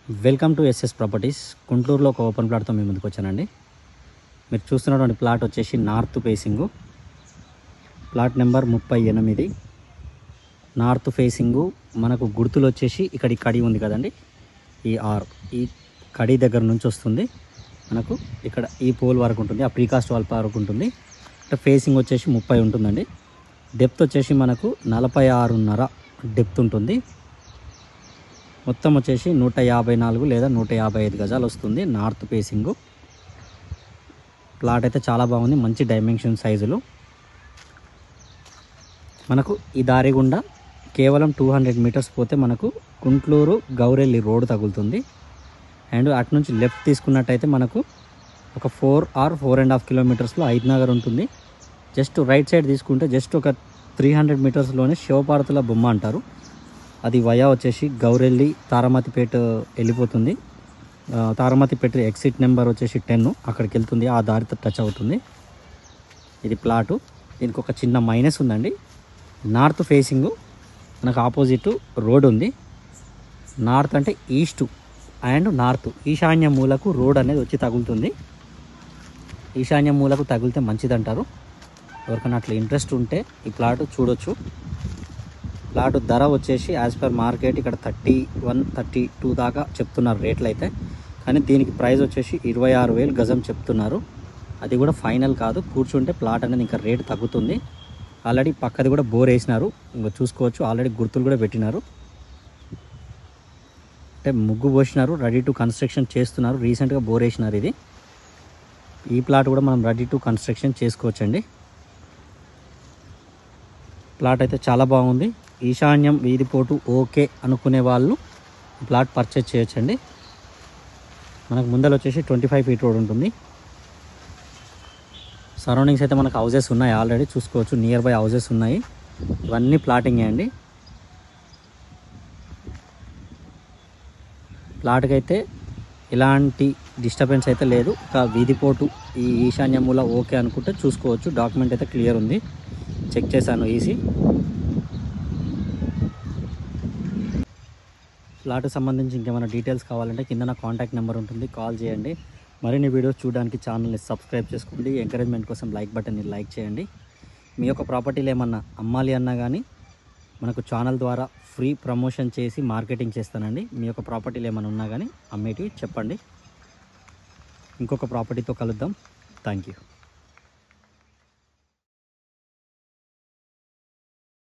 welcome to SS properties గుంటూరులో ఒక open ప్లాట్తో మీ ముందుకు వచ్చానండి మీరు చూస్తున్నటువంటి ప్లాట్ వచ్చేసి నార్త్ ఫేసింగు ప్లాట్ నెంబర్ ముప్పై ఎనిమిది నార్త్ ఫేసింగు మనకు గుర్తులు వచ్చేసి ఇక్కడ ఈ కడి ఉంది కదండి ఈ ఆర్ ఈ కడి దగ్గర నుంచి వస్తుంది మనకు ఇక్కడ ఈ పోల్ వరకు ఉంటుంది ఆ ప్రీకాస్ట్ వాల్ వరకు ఉంటుంది ఇక్కడ ఫేసింగ్ వచ్చేసి ముప్పై ఉంటుందండి డెప్త్ వచ్చేసి మనకు నలభై ఆరున్నర డెప్త్ ఉంటుంది మొత్తం వచ్చేసి నూట యాభై నాలుగు లేదా నూట యాభై ఐదు గజాలు వస్తుంది నార్త్ ఫేసింగ్ ప్లాట్ అయితే చాలా బాగుంది మంచి డైమెన్షన్ సైజులు మనకు ఈ దారి గుండా కేవలం టూ హండ్రెడ్ మీటర్స్ పోతే మనకు గుంట్లూరు గౌరెల్లి రోడ్ తగులుతుంది అండ్ అటు నుంచి లెఫ్ట్ తీసుకున్నట్టయితే మనకు ఒక four or four and half కిలోమీటర్స్లో ఐద్నగర్ ఉంటుంది జస్ట్ రైట్ సైడ్ తీసుకుంటే జస్ట్ ఒక త్రీ హండ్రెడ్ మీటర్స్లోనే శివపార్వతుల బొమ్మ అంటారు అది వయా వచ్చేసి గౌరెల్లి తారామతిపేట వెళ్ళిపోతుంది ఆ, తారామతిపేట ఎగ్జిట్ నెంబర్ వచ్చేసి టెన్ అక్కడికి వెళ్తుంది ఆ దారితో టచ్ అవుతుంది ఇది ప్లాటు దీనికి ఒక చిన్న మైనస్ ఉందండి నార్త్ ఫేసింగ్ మనకు ఆపోజిట్ రోడ్ ఉంది నార్త్ అంటే ఈస్ట్ అండ్ నార్త్ ఈశాన్య మూలకు రోడ్ అనేది వచ్చి తగులుతుంది ఈశాన్య మూలకు తగిలితే మంచిదంటారు ఎవరికైనా అట్లా ఇంట్రెస్ట్ ఉంటే ఈ ప్లాట్ చూడొచ్చు ప్లాట్ ధర వచ్చేసి యాజ్ పర్ మార్కెట్ ఇక్కడ థర్టీ వన్ థర్టీ టూ దాకా చెప్తున్నారు రేట్లు అయితే కానీ దీనికి ప్రైస్ వచ్చేసి ఇరవై ఆరు వేలు గజం చెప్తున్నారు అది కూడా ఫైనల్ కాదు కూర్చుంటే ప్లాట్ అనేది ఇంకా రేట్ తగ్గుతుంది ఆల్రెడీ పక్కది కూడా బోర్ వేసినారు ఇంకా చూసుకోవచ్చు ఆల్రెడీ గుర్తులు కూడా పెట్టినారు అంటే ముగ్గు పోసినారు రెడీ టు కన్స్ట్రక్షన్ చేస్తున్నారు రీసెంట్గా బోర్ వేసినారు ఇది ఈ ప్లాట్ కూడా మనం రెడీ టు కన్స్ట్రక్షన్ చేసుకోవచ్చండి ప్లాట్ అయితే చాలా బాగుంది ఈశాన్యం వీధిపోటు ఓకే అనుకునే వాళ్ళు ఈ ప్లాట్ పర్చేజ్ చేయొచ్చండి మనకు ముందర వచ్చేసి ట్వంటీ ఫైవ్ ఫీట్ రోడ్ ఉంటుంది సరౌండింగ్స్ అయితే మనకు హౌజెస్ ఉన్నాయి ఆల్రెడీ చూసుకోవచ్చు నియర్ బై హౌజెస్ ఉన్నాయి ఇవన్నీ ప్లాటింగే అండి ప్లాట్కి అయితే ఎలాంటి డిస్టర్బెన్స్ అయితే లేదు ఒక వీధిపోటు ఈ ఈశాన్య మూల ఓకే అనుకుంటే చూసుకోవచ్చు డాక్యుమెంట్ అయితే క్లియర్ ఉంది చెక్ చేశాను ఈసీ ప్లాట్ సంబంధించి ఇంకేమైనా డీటెయిల్స్ కావాలంటే కింద నా కాంటాక్ట్ నెంబర్ ఉంటుంది కాల్ చేయండి మరిన్ని వీడియోస్ చూడడానికి ఛానల్ని సబ్స్క్రైబ్ చేసుకోండి ఎంకరేజ్మెంట్ కోసం లైక్ బటన్ని లైక్ చేయండి మీ యొక్క ప్రాపర్టీలు ఏమన్నా అమ్మాలి అన్నా కానీ మనకు ఛానల్ ద్వారా ఫ్రీ ప్రమోషన్ చేసి మార్కెటింగ్ చేస్తానండి మీ యొక్క ప్రాపర్టీలు ఏమైనా ఉన్నా కానీ అమ్మేటివి చెప్పండి ఇంకొక ప్రాపర్టీతో కలుద్దాం థ్యాంక్ యూ